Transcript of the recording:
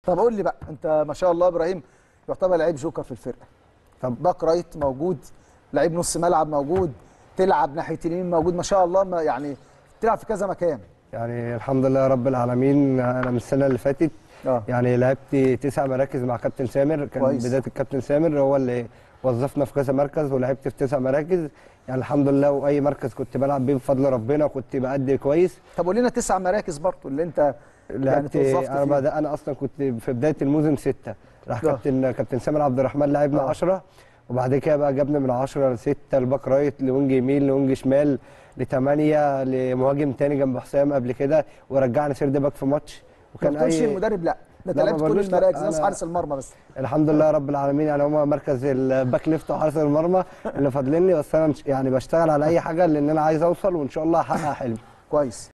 طب قول لي بقى انت ما شاء الله ابراهيم يعتبر لعيب جوكر في الفرقه طب باك رايت موجود لعيب نص ملعب موجود تلعب ناحيه اليمين موجود ما شاء الله ما يعني تلعب في كذا مكان يعني الحمد لله رب العالمين انا من السنه اللي فاتت اه يعني لعبت تسع مراكز مع كابتن سامر كان كويس. بدايه الكابتن سامر هو اللي وظفنا في كذا مركز ولعبت في تسع مراكز يعني الحمد لله واي مركز كنت بلعب بيه بفضل ربنا كنت بأدي كويس طب قول لنا تسع مراكز برضه اللي انت لعبت توظفت انا فيه. بعد انا اصلا كنت في بدايه الموسم سته راح آه. كابتن كابتن سامر عبد الرحمن لعبنا آه. 10 وبعد كده بقى جابنا من 10 ل 6 الباك رايت لونج يمين لونج شمال لثمانيه لمهاجم تاني جنب حسام قبل كده ورجعنا سيرد باك في ماتش ما بتقولش المدرب لا ده انت لا، ما لعبت كل بقولوش لا، المراكز ناقص أنا- حارس المرمى بس الحمد لله رب العالمين يعني هما مركز الباك ليفت وحارس المرمى اللي فاضلين لي بس انا مش يعني بشتغل على اي حاجه لان انا عايز اوصل وان شاء الله احقق حلمي كويس